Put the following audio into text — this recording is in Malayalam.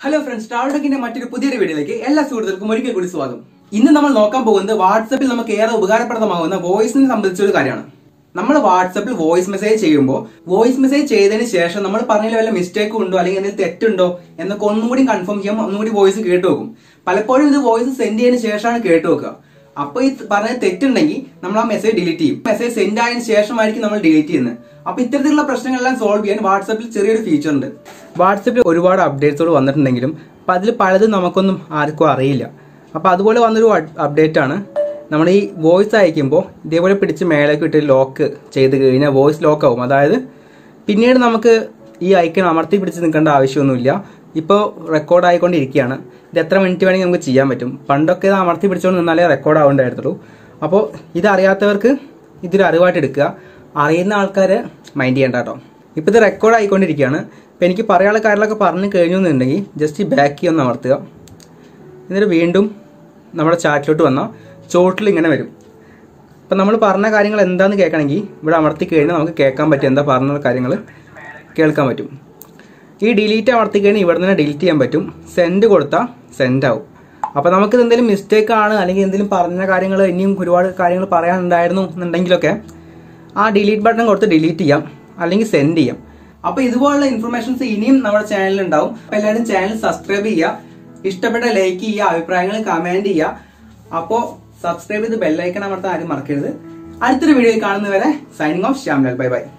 ഹലോ ഫ്രണ്ട്സ് ടാൾഡക്കിന്റെ മറ്റൊരു പുതിയൊരു വീഡിയോയിലേക്ക് എല്ലാ സുഹൃത്തുക്കൾക്കും ഒരിക്കൽ കൂടി സ്വാഗതം ഇന്ന് നമ്മൾ നോക്കാൻ പോകുന്നത് വാട്സപ്പിൽ നമുക്ക് ഏറെ ഉപകാരപ്രദമാകുന്ന വോയിസിനെ സംബന്ധിച്ച ഒരു കാര്യമാണ് നമ്മൾ വാട്സപ്പിൽ വോയിസ് മെസ്സേജ് ചെയ്യുമ്പോൾ വോയിസ് മെസ്സേജ് ചെയ്തതിന് ശേഷം നമ്മൾ പറഞ്ഞതിൽ വല്ല മിസ്റ്റേക്ക് ഉണ്ടോ അല്ലെങ്കിൽ എന്തെങ്കിലും തെറ്റുണ്ടോ എന്നൊക്കെ ഒന്നും കൂടി കൺഫേം ചെയ്യാൻ ഒന്നും കൂടി വോയിസ് കേട്ട് വെക്കും പലപ്പോഴും ഇത് വോയിസ് സെൻഡ് ചെയ്തതിന് ശേഷമാണ് കേട്ട് വെക്കുക അപ്പൊ ഈ പറഞ്ഞ തെറ്റുണ്ടെങ്കിൽ നമ്മൾ ആ മെസ്സേജ് ഡിലീറ്റ് ചെയ്യും മെസ്സേജ് സെൻഡ് ആയതിനു ശേഷമായിരിക്കും നമ്മൾ ഡിലീറ്റ് ചെയ്യുന്നത് അപ്പൊ ഇത്തരത്തിലുള്ള പ്രശ്നങ്ങളെല്ലാം സോൾവ് ചെയ്യാൻ വാട്സപ്പിൽ ചെറിയൊരു ഫീച്ചർ ഉണ്ട് വാട്സപ്പിൽ ഒരുപാട് അപ്ഡേറ്റ്സുകൾ വന്നിട്ടുണ്ടെങ്കിലും അപ്പൊ അതിൽ പലതും നമുക്കൊന്നും ആർക്കും അറിയില്ല അപ്പൊ അതുപോലെ വന്നൊരു അപ്ഡേറ്റ് ആണ് നമ്മൾ ഈ വോയിസ് അയക്കുമ്പോൾ ഇതേപോലെ പിടിച്ച് മേലേക്ക് ഇട്ട് ലോക്ക് ചെയ്ത് കഴിഞ്ഞാൽ വോയിസ് ലോക്ക് ആവും അതായത് പിന്നീട് നമുക്ക് ഈ ഐക്കൺ അമർത്തി പിടിച്ച് നിൽക്കേണ്ട ആവശ്യമൊന്നുമില്ല ഇപ്പോൾ റെക്കോർഡ് ആയിക്കൊണ്ടിരിക്കുകയാണ് ഇത് എത്ര മിനിറ്റ് വേണമെങ്കിൽ നമുക്ക് ചെയ്യാൻ പറ്റും പണ്ടൊക്കെ ഇത് അമർത്തി പിടിച്ചുകൊണ്ട് നിന്നാലേ റെക്കോർഡ് ആവേണ്ടായിരുന്നുള്ളൂ അപ്പോൾ ഇത് അറിയാത്തവർക്ക് ഇതൊരു അറിവായിട്ട് എടുക്കുക അറിയുന്ന ആൾക്കാരെ മൈൻഡ് ചെയ്യേണ്ട കേട്ടോ ഇപ്പോൾ ഇത് റെക്കോർഡ് ആയിക്കൊണ്ടിരിക്കുകയാണ് ഇപ്പോൾ എനിക്ക് പറയാനുള്ള കാര്യങ്ങളൊക്കെ പറഞ്ഞു കഴിഞ്ഞു എന്നുണ്ടെങ്കിൽ ജസ്റ്റ് ഈ ബാക്ക് ഒന്ന് അമർത്തുക എന്നിട്ട് വീണ്ടും നമ്മുടെ ചാറ്റിലോട്ട് വന്നാൽ ചോട്ടിൽ ഇങ്ങനെ വരും അപ്പം നമ്മൾ പറഞ്ഞ കാര്യങ്ങൾ എന്താണെന്ന് കേൾക്കണമെങ്കിൽ ഇവിടെ അമർത്തി കഴിഞ്ഞാൽ നമുക്ക് കേൾക്കാൻ പറ്റും എന്താ പറഞ്ഞ കാര്യങ്ങൾ കേൾക്കാൻ പറ്റും ഈ ഡിലീറ്റ് അമർത്തി കഴിഞ്ഞാൽ ഇവിടെ നിന്ന് ഡിലീറ്റ് ചെയ്യാൻ പറ്റും സെൻഡ് കൊടുത്താൽ സെൻഡ് ആവും അപ്പോൾ നമുക്കിത് എന്തെങ്കിലും മിസ്റ്റേക്ക് ആണ് അല്ലെങ്കിൽ എന്തെങ്കിലും പറഞ്ഞ കാര്യങ്ങൾ ഇനിയും ഒരുപാട് കാര്യങ്ങൾ പറയാനുണ്ടായിരുന്നു എന്നുണ്ടെങ്കിലൊക്കെ ആ ഡിലീറ്റ് ബട്ടൺ കൊടുത്ത് ഡിലീറ്റ് ചെയ്യാം അല്ലെങ്കിൽ സെൻഡ് ചെയ്യാം അപ്പോൾ ഇതുപോലുള്ള ഇൻഫർമേഷൻസ് ഇനിയും നമ്മുടെ ചാനലിൽ ഉണ്ടാവും അപ്പോൾ എല്ലാവരും ചാനൽ സബ്സ്ക്രൈബ് ചെയ്യുക ഇഷ്ടപ്പെട്ട ലൈക്ക് ചെയ്യുക അഭിപ്രായങ്ങൾ കമന്റ് ചെയ്യുക അപ്പോൾ സബ്സ്ക്രൈബ് ചെയ്ത് ബെല്ലൈക്കൺ അമർത്താൻ ആരും മറക്കരുത് അടുത്തൊരു വീഡിയോയിൽ കാണുന്നവരെ signing off Shyamlal bye by